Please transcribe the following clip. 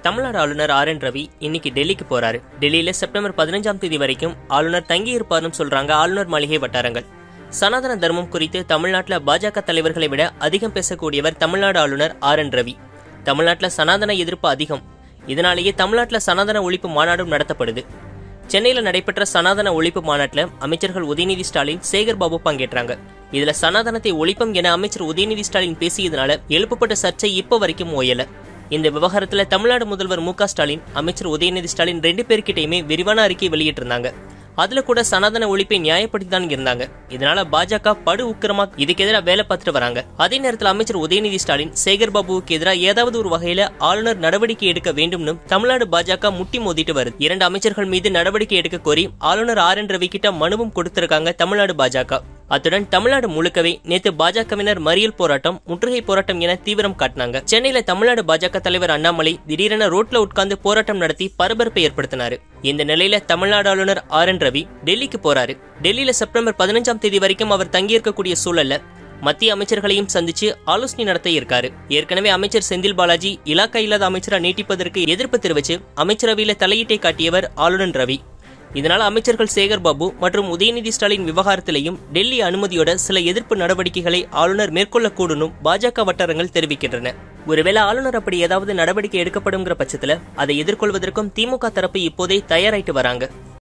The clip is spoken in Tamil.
தமிழ்நாடு ஆளுநர் ஆர் என் ரவி இன்னைக்கு டெல்லிக்கு போறாரு டெல்லியில செப்டம்பர் பதினஞ்சாம் தேதி வரைக்கும் ஆளுநர் தங்கி இருப்பாருன்னு சொல்றாங்க ஆளுநர் மாளிகை வட்டாரங்கள் சனாதன தர்மம் குறித்து தமிழ்நாட்டுல பாஜக தலைவர்களை விட அதிகம் பேசக்கூடியவர் தமிழ்நாடு ஆளுநர் ஆர் என் ரவி தமிழ்நாட்டுல சனாதன எதிர்ப்பு அதிகம் இதனாலேயே தமிழ்நாட்டுல சனாதன ஒழிப்பு மாநாடும் நடத்தப்படுது சென்னையில நடைபெற்ற சனாதன ஒழிப்பு மாநாட்டுல அமைச்சர்கள் உதயநிதி ஸ்டாலின் சேகர் பாபு பங்கேற்றாங்க இதுல சனாதனத்தை ஒழிப்போம் என அமைச்சர் உதயநிதி ஸ்டாலின் பேசியதனால எழுப்பப்பட்ட சர்ச்சை இப்ப வரைக்கும் ஓயல இந்த விவகாரத்துல தமிழ்நாடு முதல்வர் மு க ஸ்டாலின் அமைச்சர் உதயநிதி ஸ்டாலின் ரெண்டு பேர்கிட்டயுமே விரிவான அறிக்கை வெளியிட்டிருந்தாங்க அதுல கூட சனாதன ஒழிப்பை நியாயப்படுத்தி தான் இருந்தாங்க இதனால பாஜக படு உக்கிரமா இதுக்கு எதிராக வேலை பார்த்துட்டு வராங்க அதே நேரத்தில் அமைச்சர் உதயநிதி ஸ்டாலின் சேகர் பாபுவுக்கு எதிராக ஏதாவது ஒரு வகையில ஆளுநர் நடவடிக்கை எடுக்க வேண்டும்னு தமிழ்நாடு பாஜக முட்டி மோதிட்டு வருது இரண்டு அமைச்சர்கள் மீது நடவடிக்கை எடுக்க கோரி ஆளுநர் ஆர் என் ரவி கிட்ட மனுவும் கொடுத்திருக்காங்க தமிழ்நாடு பாஜக அத்துடன் தமிழ்நாடு முழுக்கவே நேத்து பாஜகவினர் மறியல் போராட்டம் முற்றுகை போராட்டம் என தீவிரம் காட்டினாங்க சென்னையில தமிழ்நாடு பாஜக தலைவர் அண்ணாமலை திடீரென ரோட்ல உட்கார்ந்து போராட்டம் நடத்தி பரபரப்பை ஏற்படுத்தினாரு இந்த நிலையில தமிழ்நாடு ஆளுநர் ஆர் என் ரவி டெல்லிக்கு போறாரு டெல்லியில செப்டம்பர் பதினஞ்சாம் தேதி வரைக்கும் அவர் தங்கியிருக்கக்கூடிய சூழல்ல மத்திய அமைச்சர்களையும் சந்திச்சு ஆலோசனை நடத்த இருக்காரு ஏற்கனவே அமைச்சர் செந்தில் பாலாஜி இலாக்கா இல்லாத அமைச்சரா நீட்டிப்பதற்கு எதிர்ப்பு தெரிவிச்சு அமைச்சரவையில தலையீட்டை காட்டியவர் ஆளுநர் ரவி இதனால் அமைச்சர்கள் சேகர் பாபு மற்றும் உதயநிதி ஸ்டாலின் விவகாரத்திலையும் டெல்லி அனுமதியோட சில எதிர்ப்பு நடவடிக்கைகளை ஆளுநர் மேற்கொள்ளக்கூடும் பாஜக வட்டாரங்கள் தெரிவிக்கின்றன ஒருவேளை ஆளுநர் அப்படி ஏதாவது நடவடிக்கை எடுக்கப்படுங்கிற பட்சத்துல அதை எதிர்கொள்வதற்கும் திமுக தரப்பு இப்போதே தயாராயிட்டு வராங்க